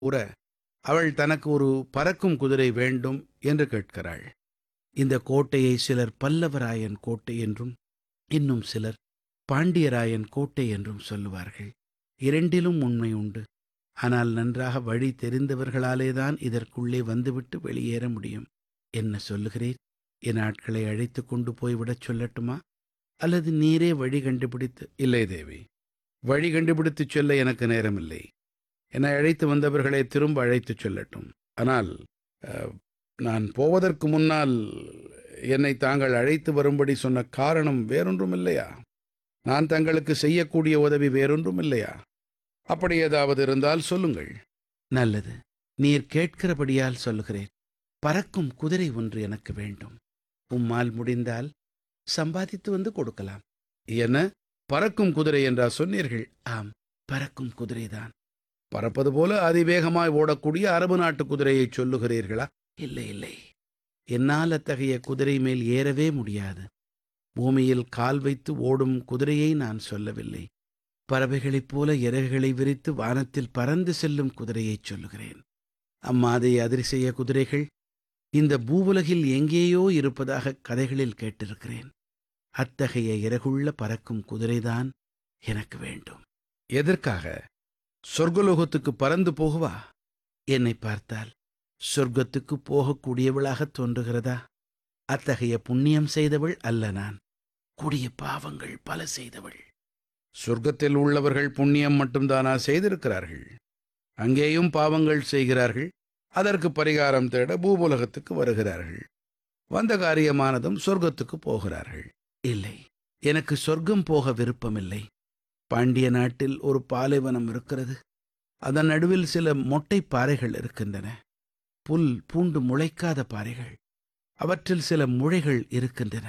கூற அவள் தனக்கு ஒரு பறக்கும் குதிரை வேண்டும் என்று கேட்கிறாள் இந்த கோட்டையை சிலர் பல்லவராயன் கோட்டை என்றும் இன்னும் சிலர் பாண்டியராயன் கோட்டை என்றும் சொல்லுவார்கள் இரண்டிலும் உண்மை உண்டு ஆனால் நன்றாக வழி தெரிந்தவர்களாலேதான் இதற்குள்ளே வந்துவிட்டு வெளியேற முடியும் என்ன சொல்லுகிறேன் என் ஆட்களை அழைத்து கொண்டு போய் விடச் சொல்லட்டுமா அல்லது நீரே வழி கண்டுபிடித்து இல்லை தேவி வழி கண்டுபிடித்துச் சொல்ல எனக்கு நேரமில்லை என்னை அழைத்து வந்தவர்களை திரும்ப அழைத்துச் சொல்லட்டும் ஆனால் அஹ், நான் போவதற்கு முன்னால் என்னை தாங்கள் அழைத்து வரும்படி சொன்ன காரணம் வேறொன்றும் இல்லையா நான் தங்களுக்கு செய்யக்கூடிய உதவி வேறொன்றும் இல்லையா அப்படி ஏதாவது இருந்தால் சொல்லுங்கள் நல்லது நீர் கேட்கிறபடியால் சொல்லுகிறேன் பறக்கும் குதிரை ஒன்று எனக்கு வேண்டும் உம்மால் முடிந்தால் சம்பாதித்து வந்து கொடுக்கலாம் என்ன பறக்கும் குதிரை என்றா சொன்னீர்கள் ஆம் பறக்கும் குதிரைதான் பறப்பது போல அதிவேகமாய் ஓடக்கூடிய அரபு நாட்டு குதிரையை சொல்லுகிறீர்களா இல்லை இல்லை என்னால் அத்தகைய குதிரை மேல் ஏறவே முடியாது பூமியில் கால் வைத்து ஓடும் குதிரையை நான் சொல்லவில்லை பறவைகளைப் போல இறகுகளை விரித்து வானத்தில் பறந்து செல்லும் குதிரையைச் சொல்லுகிறேன் அம்மாதை அதிசய குதிரைகள் இந்த பூவுலகில் எங்கேயோ இருப்பதாக கதைகளில் கேட்டிருக்கிறேன் அத்தகைய இறகுள்ள பறக்கும் குதிரைதான் எனக்கு வேண்டும் எதற்காக சொர்க்கலோகத்துக்கு பறந்து போகுவா என்னை பார்த்தால் சொர்க்கத்துக்கு போகக்கூடியவளாகத் தோன்றுகிறதா அத்தகைய புண்ணியம் செய்தவள் அல்ல நான் கொடிய பாவங்கள் பல செய்தவள் சொர்க்கத்தில் உள்ளவர்கள் புண்ணியம் மட்டும்தானா செய்திருக்கிறார்கள் அங்கேயும் பாவங்கள் செய்கிறார்கள் அதற்கு பரிகாரம் தேட பூபுலகத்துக்கு வருகிறார்கள் வந்த காரியமானதும் சொர்க்கத்துக்கு போகிறார்கள் இல்லை எனக்கு சொர்க்கம் போக விருப்பமில்லை பாண்டிய நாட்டில் ஒரு பாலைவனம் இருக்கிறது அதன் நடுவில் சில மொட்டை பாறைகள் இருக்கின்றன புல் பூண்டு முளைக்காத பாறைகள் அவற்றில் சில முழைகள் இருக்கின்றன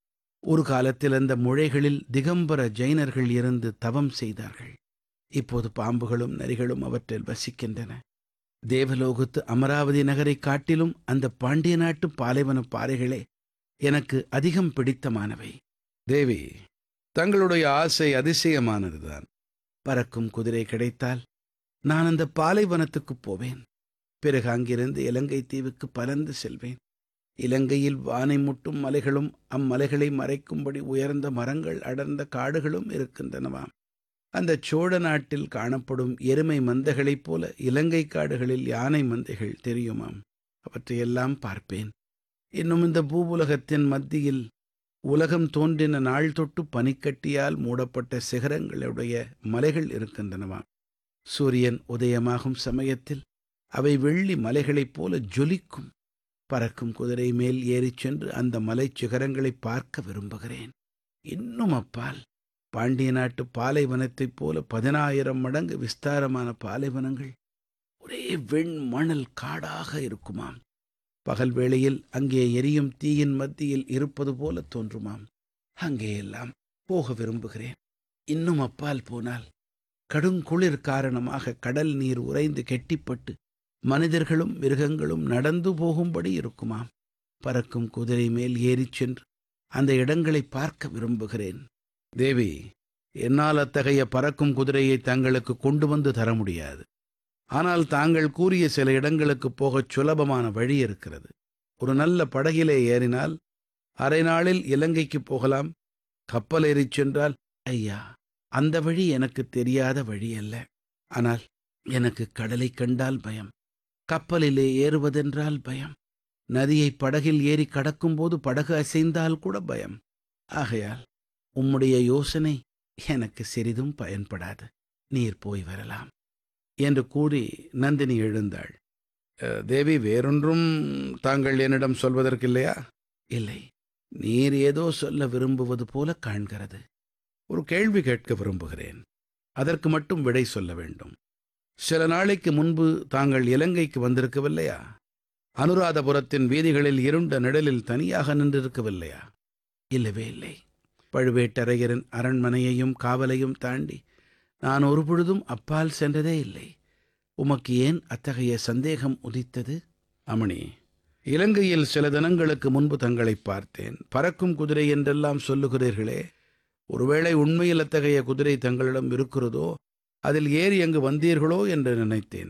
ஒரு காலத்தில் அந்த முழைகளில் திகம்பர ஜைனர்கள் இருந்து தவம் செய்தார்கள் இப்போது பாம்புகளும் நரிகளும் அவற்றில் வசிக்கின்றன தேவலோகத்து அமராவதி நகரைக் காட்டிலும் அந்த பாண்டிய நாட்டு பாலைவன பாறைகளே எனக்கு அதிகம் பிடித்தமானவை தேவி தங்களுடைய ஆசை அதிசயமானதுதான் பறக்கும் குதிரை கிடைத்தால் நான் அந்த பாலைவனத்துக்குப் போவேன் பிறகு அங்கிருந்து இலங்கை தீவுக்கு பறந்து செல்வேன் இலங்கையில் வானை முட்டும் மலைகளும் அம்மலைகளை மறைக்கும்படி உயர்ந்த மரங்கள் அடர்ந்த காடுகளும் இருக்கின்றனவாம் அந்த சோழ நாட்டில் காணப்படும் எருமை மந்தைகளைப் போல இலங்கை காடுகளில் யானை மந்தைகள் தெரியுமாம் அவற்றையெல்லாம் பார்ப்பேன் இன்னும் இந்த பூவுலகத்தின் மத்தியில் உலகம் தோன்றின நாள் தொட்டு பனிக்கட்டியால் மூடப்பட்ட சிகரங்களுடைய மலைகள் இருக்கின்றனவாம் சூரியன் உதயமாகும் சமயத்தில் அவை வெள்ளி மலைகளைப் போல ஜொலிக்கும் பறக்கும் குதிரை மேல் ஏறிச் சென்று அந்த மலைச் சிகரங்களை பார்க்க விரும்புகிறேன் இன்னும் அப்பால் பாண்டிய நாட்டு பாலைவனத்தைப் போல பதினாயிரம் மடங்கு விஸ்தாரமான பாலைவனங்கள் ஒரே வெண் மணல் காடாக இருக்குமாம் பகல் வேளையில் அங்கே எரியும் தீயின் மத்தியில் இருப்பது போல தோன்றுமாம் அங்கேயெல்லாம் போக விரும்புகிறேன் இன்னும் அப்பால் போனால் கடுங்குளிர் காரணமாக கடல் நீர் உறைந்து கெட்டிப்பட்டு மனிதர்களும் மிருகங்களும் நடந்து போகும்படி இருக்குமாம் பறக்கும் குதிரை மேல் ஏறிச் சென்று அந்த இடங்களை பார்க்க விரும்புகிறேன் தேவி என்னால் அத்தகைய பறக்கும் குதிரையை தங்களுக்கு கொண்டு வந்து தர முடியாது ஆனால் தாங்கள் கூறிய சில இடங்களுக்கு போகச் சுலபமான வழி இருக்கிறது ஒரு நல்ல படகிலே ஏறினால் அரை நாளில் இலங்கைக்கு போகலாம் கப்பல் ஏறிச் சென்றால் ஐயா அந்த வழி எனக்கு தெரியாத வழி அல்ல ஆனால் எனக்கு கடலை கண்டால் பயம் கப்பலிலே ஏறுவதென்றால் பயம் நதியை படகில் ஏறி கடக்கும்போது படகு அசைந்தால் கூட பயம் ஆகையால் உம்முடைய யோசனை எனக்கு சிறிதும் பயன்படாது நீர் போய் வரலாம் என்று கூறி நந்தினி எழுந்தாள் "அஹ், தேவி வேறொன்றும் தாங்கள் என்னிடம் சொல்வதற்கில்லையா இல்லை நீர் ஏதோ சொல்ல விரும்புவது போல காண்கிறது ஒரு கேள்வி கேட்க விரும்புகிறேன் அதற்கு மட்டும் விடை சொல்ல வேண்டும் சில நாளைக்கு முன்பு தாங்கள் இலங்கைக்கு வந்திருக்கவில்லையா அனுராதபுரத்தின் வீதிகளில் இருண்ட நிழலில் தனியாக நின்றிருக்கவில்லையா இல்லவே இல்லை பழுவேட்டரையரின் அரண்மனையையும் காவலையும் தாண்டி நான் ஒரு பொழுதும் அப்பால் சென்றதே இல்லை உமக்கு ஏன் அத்தகைய சந்தேகம் உதித்தது அமணி இலங்கையில் சில தினங்களுக்கு முன்பு தங்களை பார்த்தேன் பறக்கும் குதிரை என்றெல்லாம் சொல்லுகிறீர்களே ஒருவேளை உண்மையில் அத்தகைய குதிரை தங்களிடம் இருக்கிறதோ அதில் ஏறி அங்கு வந்தீர்களோ என்று நினைத்தேன்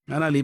ஆனால்